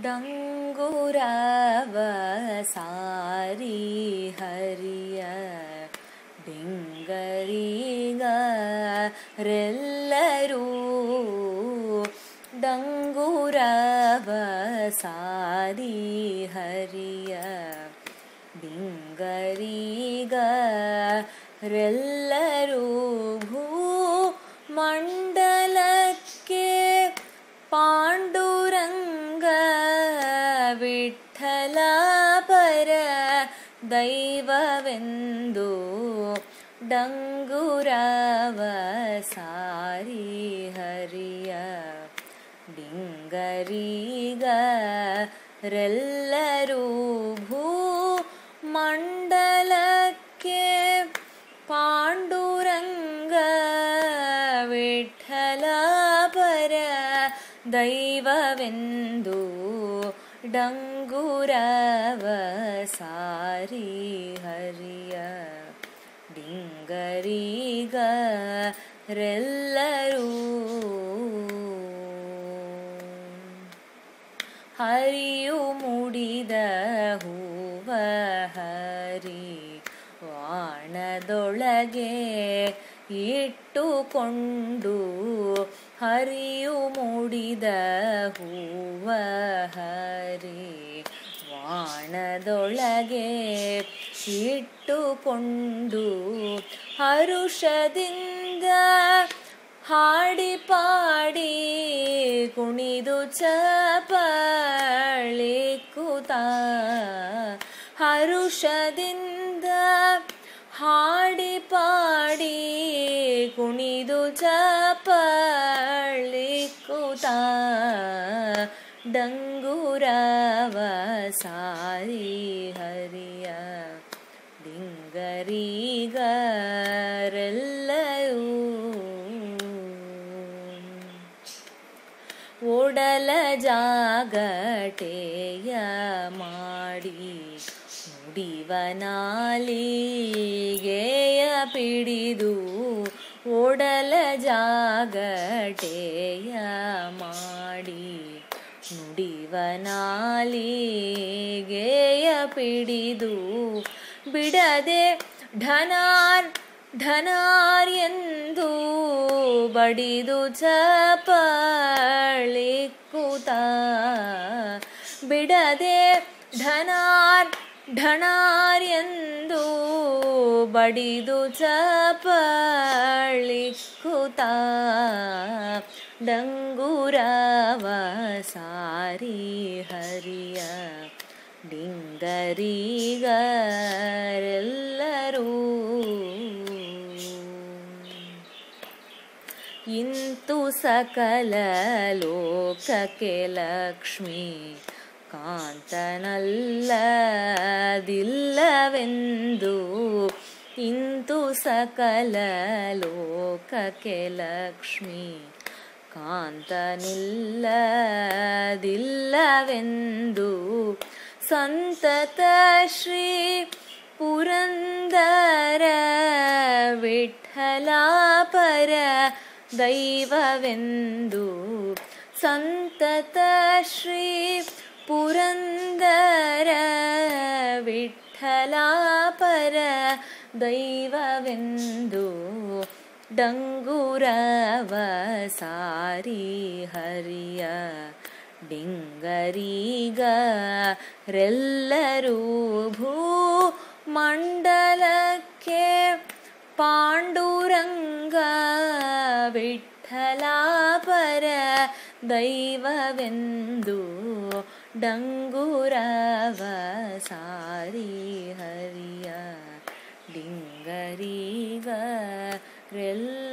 ಡಂಗುರವ ಸಾರಿ ಹರಿಯ ಡಿಂಗರಿಗರೆಲ್ಲರೂ ಡಂಗುರವ ಸಾರಿ ಹರಿಯ ಡಿಂಗರಿಗರೆಲ್ಲರೂ ಭೂ ಮಂಡಲಕ್ಕೆ ಪಾಂಡುರಂಗ ವಿಠಲ ಪರ ದೈವವೆಂದು ಡಂಗುರವ ಸಾರಿ ಹರಿಯ ಡಿಂಗರಿಗರೆಲ್ಲರೂ ಭೂ ಮಂಡಲಕ್ಕೆ ಪಾಂಡುರಂಗ ವಿಠಲ ಪರ ದೈವವೆಂದು ಡಂಗುರವ ಸಾರಿ ಹರಿಯ ಡಿಂಗರಿಗರೆಲ್ಲರೂ ಹರಿಯು ಮುಡಿದ ಹೂವ ಹರಿ ವಾಣದೊಳಗೆ ಇಟ್ಟುಕೊಂಡು ಹರಿಯು ಮುಡಿದ ಹೂವ ಹರಿ ವಾಣದೊಳಗೆ ಇಟ್ಟುಕೊಂಡು ಹರುಷದಿಂದ ಹಾಡಿ ಪಾಡಿ ಕುಣಿದು ಚಪಳಿ ಕೂತ ಹರುಷದಿಂದ ಹಾಡಿ ಪಾಡಿ ಕುಣಿದು ಚಪಳಿ ಕೂತ ಡಂಗುರವ ಸಾರಿ ಹರಿಯ ಡಿಂಗರಿಗರೆಲ್ಲರೂ ಓಡಲ ಜಾಗಟೆಯ ಮಾಡಿ ನುಡಿವನಾಲಿಗೆಯ ಪಿಡಿದು ಓಡಲ ಜಾಗಟೆಯ ಮಾಡಿ ನುಡಿವನಾಲಿಗೆಯ ಪಿಡಿದು ಬಿಡದೆ ಢನಾರ್ ಢನಾರ್ ಎಂದು ಬಡಿದು ಚಪಳಿ ಕೂತ ಬಿಡದೆ ಢನಾರ್ ಢನಾರ್ ಎಂದು ಬಡಿದು ಚಪಳಿ ಕೂತ ಡಂಗುರವ ಸಾರಿ ಹರಿಯ ಡಿಂಗರಿಗರೆಲ್ಲರೂ ಇಂತು ಸಕಲ ಲೋಕಕ್ಕೆ ಲಕ್ಷ್ಮಿ ಕಾಂತನಲ್ಲದಿಲ್ಲವೆಂದು ಇಂತು ಸಕಲ ಲೋಕಕ್ಕೆ ಲಕ್ಷ್ಮಿ ಕಾಂತನಿಲ್ಲದಿಲ್ಲವೆಂದು ಸಂತತ ಶ್ರೀ ಪುರಂದರ ವಿಠಲ ಪರ ದೈವವೆಂದು ಸಂತತ ಶ್ರೀ ಪುರಂದರ ವಿಠಲ ಪರ ದೈವವೆಂದು ಡಂಗುರವ ಸಾರಿ ಹರಿಯ ಡಿಂಗರಿಗರೆಲ್ಲರೂ ಭೂ ಮಂಡಲಕ್ಕೆ ಪಾಂಡುರಂಗ ವಿಠಲ ಪರ ದೈವವೆಂದು ಡಂಗುರವ ಸಾರಿ ಹರಿಯ ಡಿಂಗರಿಗರೆಲ್ಲ